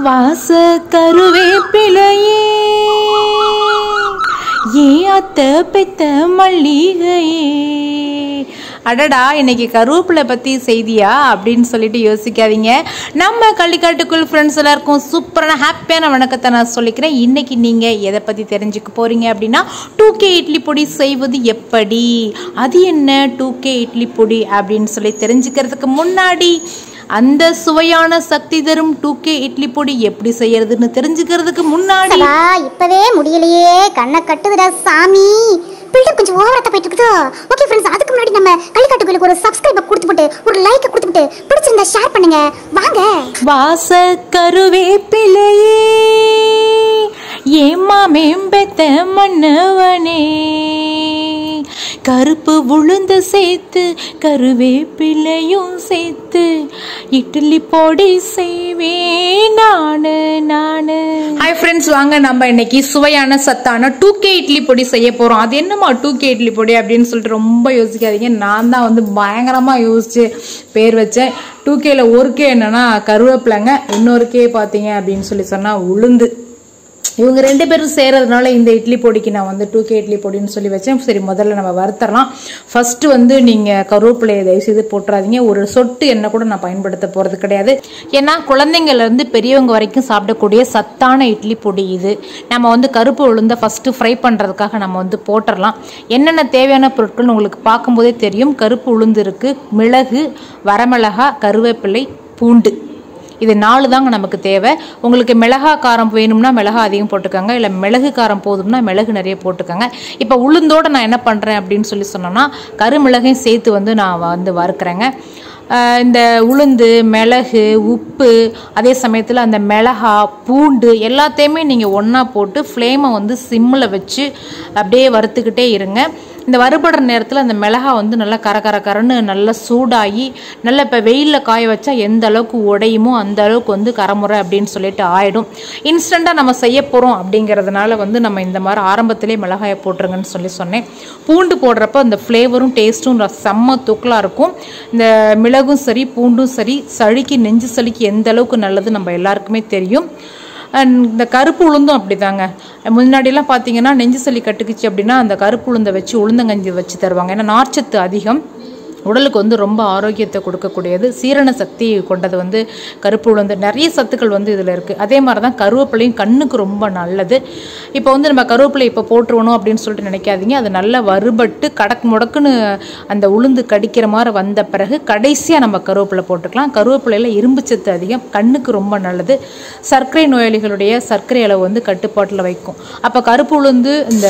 வாச கருவேப்பிலையே ஏ அத்த பெத்த மல்லிகையே அடடா இன்னைக்கு கருவேப்பிலை பற்றி செய்தியா அப்படின்னு சொல்லிட்டு யோசிக்காதீங்க நம்ம கள்ளிக்காட்டுக்குள் ஃப்ரெண்ட்ஸ் எல்லாருக்கும் சூப்பரான ஹாப்பியான வணக்கத்தை நான் சொல்லிக்கிறேன் இன்னைக்கு நீங்கள் எதை பற்றி தெரிஞ்சுக்க போகிறீங்க அப்படின்னா டூ கே இட்லி பொடி செய்வது எப்படி அது என்ன டூ கே இட்லி பொடி அப்படின்னு சொல்லி தெரிஞ்சுக்கிறதுக்கு முன்னாடி அந்த சுவையான சக்தி தரும் டூ கே இட்லி பொடி எப்படி செய்யறதுன்னு தெரிஞ்சுக்கிறதுக்கு முன்னாடி சபா இப்பவே முடியலையே கண்ணை கட்டுதுடா சாமி பில்டப் கொஞ்சம் ஓவரா போயிட்டு இருக்குதோ ஓகே ஃப்ரெண்ட்ஸ் அதுக்கு முன்னாடி நம்ம கள்ளிக்காட்டுக்குள்ளுக்கு ஒரு சப்ஸ்கிரைப் கொடுத்துட்டு ஒரு லைக் கொடுத்துட்டு பிடிச்சிருந்தா ஷேர் பண்ணுங்க வாங்க வாச கருவேப்பிலையே ஏமா மேம்பெத்த மன்னவனே கருப்பு உளுந்து சேர்த்து கருவேப்பிலையும் சேர்த்து இட்லி பொடி செய்வேன் நானு நானு ஹாய் ஃப்ரெண்ட்ஸ் வாங்க நம்ம இன்னைக்கு சுவையான சத்தான டூ கே இட்லி பொடி செய்ய போறோம் அது என்னமா டூ கே இட்லி பொடி அப்படின்னு சொல்லிட்டு ரொம்ப யோசிக்காதீங்க நான் தான் வந்து பயங்கரமா யோசிச்சு பேர் வச்சேன் டூ கேல ஒரு கே என்னன்னா கருவேப்பிலைங்க இன்னொரு கே பார்த்தீங்க அப்படின்னு சொல்லி சொன்னா உளுந்து இவங்க ரெண்டு பேரும் சேர்றதுனால இந்த இட்லி பொடிக்கு நான் வந்து டூ கே இட்லி பொடின்னு சொல்லி வச்சேன் சரி முதல்ல நம்ம வறுத்தரலாம் ஃபர்ஸ்ட் வந்து நீங்கள் கருவேப்பிலையை தயவு செய்து போட்டுறாதீங்க ஒரு சொட்டு எண்ணெய் கூட நான் பயன்படுத்த போகிறது கிடையாது ஏன்னா குழந்தைங்கள்ல இருந்து பெரியவங்க வரைக்கும் சாப்பிடக்கூடிய சத்தான இட்லி பொடி இது நம்ம வந்து கருப்பு உளுந்த ஃபஸ்ட்டு ஃப்ரை பண்ணுறதுக்காக நம்ம வந்து போட்டுடலாம் என்னென்ன தேவையான பொருட்கள்னு உங்களுக்கு பார்க்கும்போதே தெரியும் கருப்பு உளுந்து இருக்குது மிளகு வரமிளகா கருவேப்பிலை பூண்டு இது நாலு தாங்க நமக்கு தேவை உங்களுக்கு மிளகா காரம் வேணும்னா மிளகா அதிகம் போட்டுக்கோங்க இல்லை மிளகு காரம் போதும்னா மிளகு நிறைய போட்டுக்கோங்க இப்போ உளுந்தோட நான் என்ன பண்ணுறேன் அப்படின்னு சொல்லி சொன்னோம்னா கருமிளகையும் சேர்த்து வந்து நான் வந்து வறுக்கிறேங்க ஆஹ் இந்த உளுந்து மிளகு உப்பு அதே சமயத்தில் அந்த மிளகா பூண்டு எல்லாத்தையுமே நீங்கள் ஒன்றா போட்டு ஃப்ளேமை வந்து சிம்மில் வச்சு அப்படியே வறுத்துக்கிட்டே இருங்க இந்த வறுபடுற நேரத்தில் அந்த மிளகா வந்து நல்லா கர கர கரன்னு நல்லா சூடாகி நல்லா இப்போ வெயிலில் காய வச்சா எந்த அளவுக்கு உடையுமோ அந்த அளவுக்கு வந்து கரமுறை அப்படின்னு சொல்லிட்டு ஆயிடும் இன்ஸ்டண்ட்டாக நம்ம செய்ய போகிறோம் அப்படிங்கிறதுனால வந்து நம்ம இந்த மாதிரி ஆரம்பத்திலே மிளகாயை போட்டுருங்கன்னு சொல்லி சொன்னேன் பூண்டு போடுறப்ப அந்த ஃப்ளேவரும் டேஸ்ட்டும் செம்ம தூக்கலாக இருக்கும் இந்த மிளகும் சரி பூண்டும் சரி சளிக்கு நெஞ்சு சளிக்கு எந்த அளவுக்கு நல்லது நம்ம எல்லாருக்குமே தெரியும் அண்ட் இந்த கருப்பு உளுந்தும் அப்படிதாங்க முன்னாடிலாம் பார்த்தீங்கன்னா நெஞ்சு சளி கட்டுக்குச்சு அப்படின்னா அந்த கருப்பு உளுந்தை வச்சு உளுந்தங்கஞ்சி வச்சு தருவாங்க ஏன்னா நார்ச்சத்து அதிகம் உடலுக்கு வந்து ரொம்ப ஆரோக்கியத்தை கொடுக்கக்கூடியது சீரண சக்தி கொண்டது வந்து கருப்பு உளுந்து நிறைய சத்துக்கள் வந்து இதில் இருக்குது அதே மாதிரி தான் கருவேப்பிலையும் கண்ணுக்கு ரொம்ப நல்லது இப்போ வந்து நம்ம கருவேப்பிலை இப்போ போட்டுருவணும் அப்படின்னு சொல்லிட்டு நினைக்காதீங்க அது நல்லா வறுபட்டு கடக்கு முடக்குன்னு அந்த உளுந்து கடிக்கிற மாதிரி வந்த பிறகு கடைசியாக நம்ம கருவேப்பிலை போட்டுக்கலாம் கருவேப்பிலையில் இரும்பு சத்து அதிகம் கண்ணுக்கு ரொம்ப நல்லது சர்க்கரை நோயாளிகளுடைய சர்க்கரை அளவு வந்து கட்டுப்பாட்டில் வைக்கும் அப்போ கருப்பு உளுந்து இந்த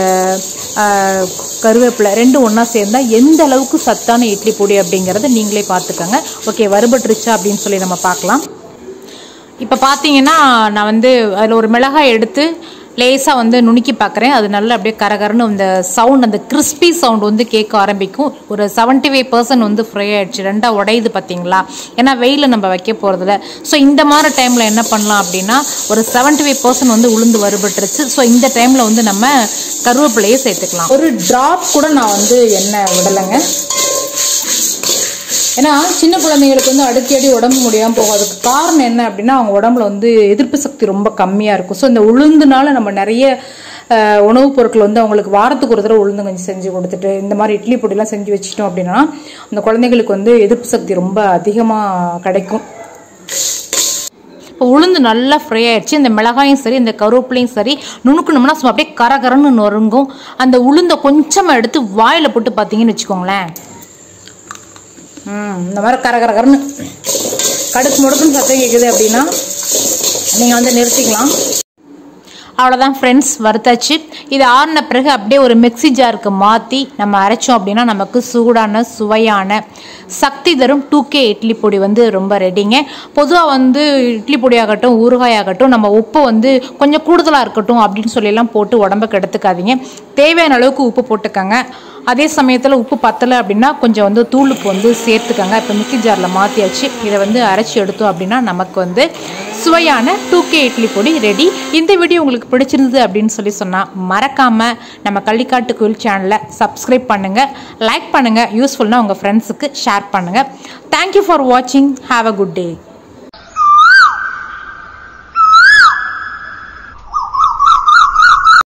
ஆஹ், கருவேப்பிலை ரெண்டும் ஒன்றா சேர்ந்தா எந்த அளவுக்கு சத்தான இட்லி பொடி அப்படிங்கிறத நீங்களே பார்த்துக்கோங்க ஓகே வறுபட்டுருச்சா அப்படின்னு சொல்லி நம்ம பார்க்கலாம் இப்போ பார்த்தீங்கன்னா நான் வந்து அதில் ஒரு மிளகாய் எடுத்து லேசாக வந்து நுணுக்கி பார்க்குறேன் அது நல்லா அப்படியே கரகரன்னு அந்த சவுண்ட் அந்த கிறிஸ்பி சவுண்ட் வந்து கேட்க ஆரம்பிக்கும் ஒரு 75% ஃபைவ் பர்சன்ட் வந்து ஃப்ரை ஆயிடுச்சு ரெண்டாக உடையுது பார்த்தீங்களா ஏன்னா வெயிலில் நம்ம வைக்க போகிறதில்ல ஸோ இந்த மாதிரி டைமில் என்ன பண்ணலாம் அப்படின்னா ஒரு 75% ஃபைவ் பர்சன்ட் வந்து உளுந்து வறுபட்டுருச்சு ஸோ இந்த டைமில் வந்து நம்ம கருவேப்பிலையை சேர்த்துக்கலாம் ஒரு ட்ராப் கூட நான் வந்து எண்ணெய் விடலைங்க ஏன்னா சின்ன குழந்தைங்களுக்கு வந்து அடிக்கடி உடம்பு முடியாமல் போகும் அதுக்கு காரணம் என்ன அப்படின்னா அவங்க உடம்புல வந்து எதிர்ப்பு சக்தி ரொம்ப கம்மியாக இருக்கும் ஸோ இந்த உளுந்துனால நம்ம நிறைய அஹ், உணவுப் பொருட்கள் வந்து அவங்களுக்கு வாரத்துக்கு ஒரு தடவை உளுந்து கஞ்சி செஞ்சு கொடுத்துட்டு இந்த மாதிரி இட்லி பொடிலாம் செஞ்சு வச்சிட்டோம் அப்படின்னா அந்த குழந்தைங்களுக்கு வந்து எதிர்ப்பு சக்தி ரொம்ப அதிகமாக கிடைக்கும் இப்போ உளுந்து நல்லா ஃப்ரை ஆயிடுச்சு இந்த மிளகாயும் சரி இந்த கருவேப்பிலையும் சரி நுணுக்கணும்னா சும்மா அப்படியே கரகரன்னு நொறுங்கும் அந்த உளுந்தை கொஞ்சமாக எடுத்து வாயில் போட்டு பார்த்தீங்கன்னு வச்சுக்கோங்களேன் ம் இந்த மாதிரி கர கர கரன்னு கடுக்கு முடுக்குன்னு சத்தம் கேட்குது அப்படின்னா நீங்கள் வந்து நிறுத்திக்கலாம் அவ்வளோதான் ஃப்ரெண்ட்ஸ் வறுத்தாச்சு இது ஆறின பிறகு அப்படியே ஒரு மிக்ஸி ஜாருக்கு மாற்றி நம்ம அரைச்சோம் அப்படின்னா நமக்கு சூடான சுவையான சக்தி தரும் டூ கே இட்லி பொடி வந்து ரொம்ப ரெடிங்க பொதுவாக வந்து இட்லி பொடி ஆகட்டும் ஊறுகாய் ஆகட்டும் நம்ம உப்பு வந்து கொஞ்சம் கூடுதலாக இருக்கட்டும் அப்படின்னு சொல்லிலாம் போட்டு உடம்புக்கு எடுத்துக்காதீங்க தேவையான அளவுக்கு உப்பு போட்டுக்கோங்க அதே சமயத்தில் உப்பு பத்தலை அப்படின்னா கொஞ்சம் வந்து தூளுப்பு வந்து சேர்த்துக்கோங்க இப்போ மிக்ஸி ஜாரில் மாற்றியாச்சு இதை வந்து அரைச்சி எடுத்தோம் அப்படின்னா நமக்கு வந்து சுவையான டூ கே இட்லி பொடி ரெடி இந்த வீடியோ உங்களுக்கு பிடிச்சிருந்தது அப்படின்னு சொல்லி சொன்னால் மறக்காமல் நம்ம கள்ளிக்காட்டு கோயில் சேனலை சப்ஸ்கிரைப் பண்ணுங்கள் லைக் பண்ணுங்கள் யூஸ்ஃபுல்னா உங்கள் ஃப்ரெண்ட்ஸுக்கு ஷேர் பண்ணுங்கள் தேங்க்யூ ஃபார் வாட்சிங் ஹாவ் அ குட் டே